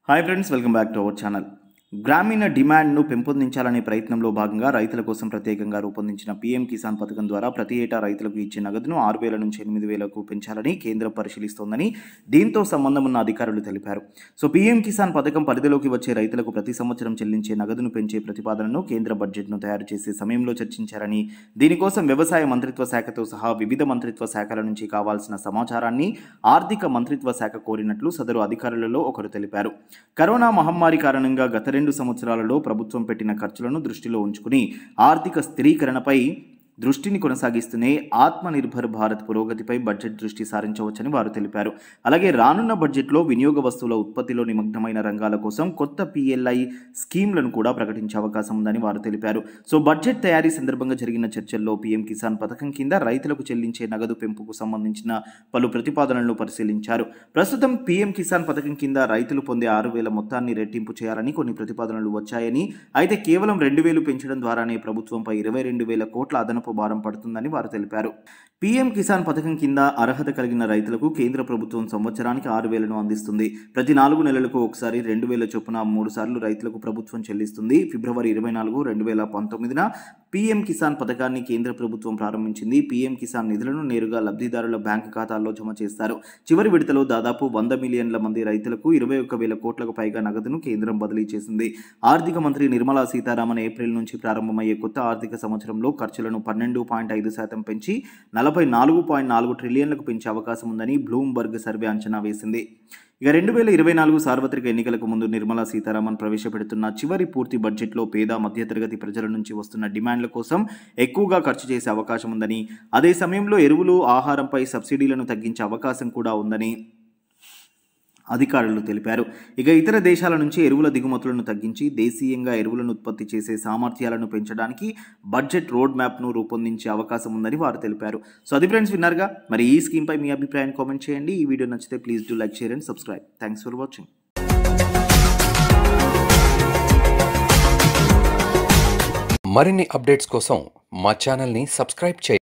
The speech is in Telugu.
hi friends welcome back to our channel గ్రామీణ డిమాండ్ను పెంపొందించాలనే ప్రయత్నంలో భాగంగా రైతుల కోసం ప్రత్యేకంగా రూపొందించిన పీఎం కిసాన్ పథకం ద్వారా ప్రతి ఏటా రైతులకు ఇచ్చే నగదును ఆరు వేల నుంచి ఎనిమిది వేలకు పెంచాలని కేంద్రం పరిశీలిస్తోందని దీంతో సంబంధం ఉన్న అధికారులు తెలిపారు సో పీఎం కిసాన్ పథకం పరిధిలోకి వచ్చే రైతులకు ప్రతి సంవత్సరం చెల్లించే నగదును పెంచే ప్రతిపాదనను కేంద్ర బడ్జెట్ను తయారు చేసే సమయంలో చర్చించారని దీనికోసం వ్యవసాయ మంత్రిత్వ శాఖతో సహా వివిధ మంత్రిత్వ శాఖల నుంచి కావాల్సిన సమాచారాన్ని ఆర్థిక మంత్రిత్వ శాఖ కోరినట్లు సదరు అధికారులలో ఒకరు తెలిపారు కరోనా మహమ్మారి కారణంగా గత రెండు సంవత్సరాలలో ప్రభుత్వం పెట్టిన ఖర్చులను దృష్టిలో ఉంచుకుని ఆర్థిక స్థిరీకరణపై దృష్టిని కొనసాగిస్తూనే ఆత్మనిర్భర్ భారత్ పురోగతిపై బడ్జెట్ దృష్టి సారించవచ్చని వారు తెలిపారు అలాగే రానున్న బడ్జెట్లో వినియోగ వస్తువుల ఉత్పత్తిలో నిమగ్నమైన రంగాల కోసం కొత్త పిఎల్ఐ స్కీమ్లను కూడా ప్రకటించే అవకాశం ఉందని వారు తెలిపారు సో బడ్జెట్ తయారీ సందర్భంగా జరిగిన చర్చల్లో పీఎం కిసాన్ పథకం కింద రైతులకు చెల్లించే నగదు పెంపుకు సంబంధించిన పలు ప్రతిపాదనలను పరిశీలించారు ప్రస్తుతం పీఎం కిసాన్ పథకం కింద రైతులు పొందే ఆరు వేల మొత్తాన్ని రెట్టింపు చేయాలని కొన్ని ప్రతిపాదనలు వచ్చాయని అయితే కేవలం రెండు వేలు పెంచడం ద్వారానే ప్రభుత్వంపై ఇరవై రెండు వేల కోట్ల అదనపు భారం పడుతుందని వారు తెలిపారు పీఎం కిసాన్ పథకం కింద అర్హత కలిగిన రైతులకు కేంద్ర ప్రభుత్వం సంవత్సరానికి ఆరు వేలను అందిస్తుంది ప్రతి నాలుగు నెలలకు ఒకసారి రెండు వేల చొప్పున మూడు సార్లు రైతులకు ప్రభుత్వం చెల్లిస్తుంది ఫిబ్రవరి ఇరవై నాలుగు రెండు వేల పంతొమ్మిదిన పీఎం కిసాన్ పథకాన్ని కేంద్ర ప్రభుత్వం ప్రారంభించింది పీఎం కిసాన్ నిధులను నేరుగా లబ్ధిదారుల బ్యాంకు ఖాతాల్లో జమ చేస్తారు చివరి విడతలో దాదాపు వంద మిలియన్ల మంది రైతులకు ఇరవై ఒక్క వేల కోట్లకు పైగా నగదును కేంద్రం బదిలీ చేసింది ఆర్థిక మంత్రి నిర్మలా సీతారామన్ ఏప్రిల్ నుంచి ప్రారంభమయ్యే కొత్త ఆర్థిక సంవత్సరంలో ఖర్చులను పన్నెండు పాయింట్ ఐదు శాతం పెంచి నలభై నాలుగు పాయింట్ నాలుగు ట్రిలియన్లకు పెంచే అవకాశం ఉందని బ్లూంబర్గ్ సర్వే అంచనా వేసింది ఇక రెండు వేల ఇరవై నాలుగు సార్వత్రిక ఎన్నికలకు ముందు నిర్మలా సీతారామన్ ప్రవేశపెడుతున్న చివరి పూర్తి బడ్జెట్లో పేద మధ్యతరగతి ప్రజల నుంచి వస్తున్న డిమాండ్ల కోసం ఎక్కువగా ఖర్చు చేసే అవకాశం ఉందని అదే సమయంలో ఎరువులు ఆహారంపై సబ్సిడీలను తగ్గించే అవకాశం కూడా ఉందని అధికారులు తెలిపారు ఇక ఇతర దేశాల నుంచి ఎరువుల దిగుమతులను తగ్గించి దేశీయంగా ఎరువులను ఉత్పత్తి చేసే సామర్థ్యాలను పెంచడానికి బడ్జెట్ రోడ్ మ్యాప్ను రూపొందించే అవకాశం ఉందని వారు తెలిపారు సో అది ఫ్రెండ్స్ విన్నారుగా మరి ఈ స్కీమ్పై మీ అభిప్రాయాన్ని కామెంట్ చేయండి ఈ వీడియో నచ్చితే please do like share and subscribe thanks for watching మరిన్ని అప్డేట్స్ కోసం మా ఛానల్ని సబ్స్క్రైబ్ చేయండి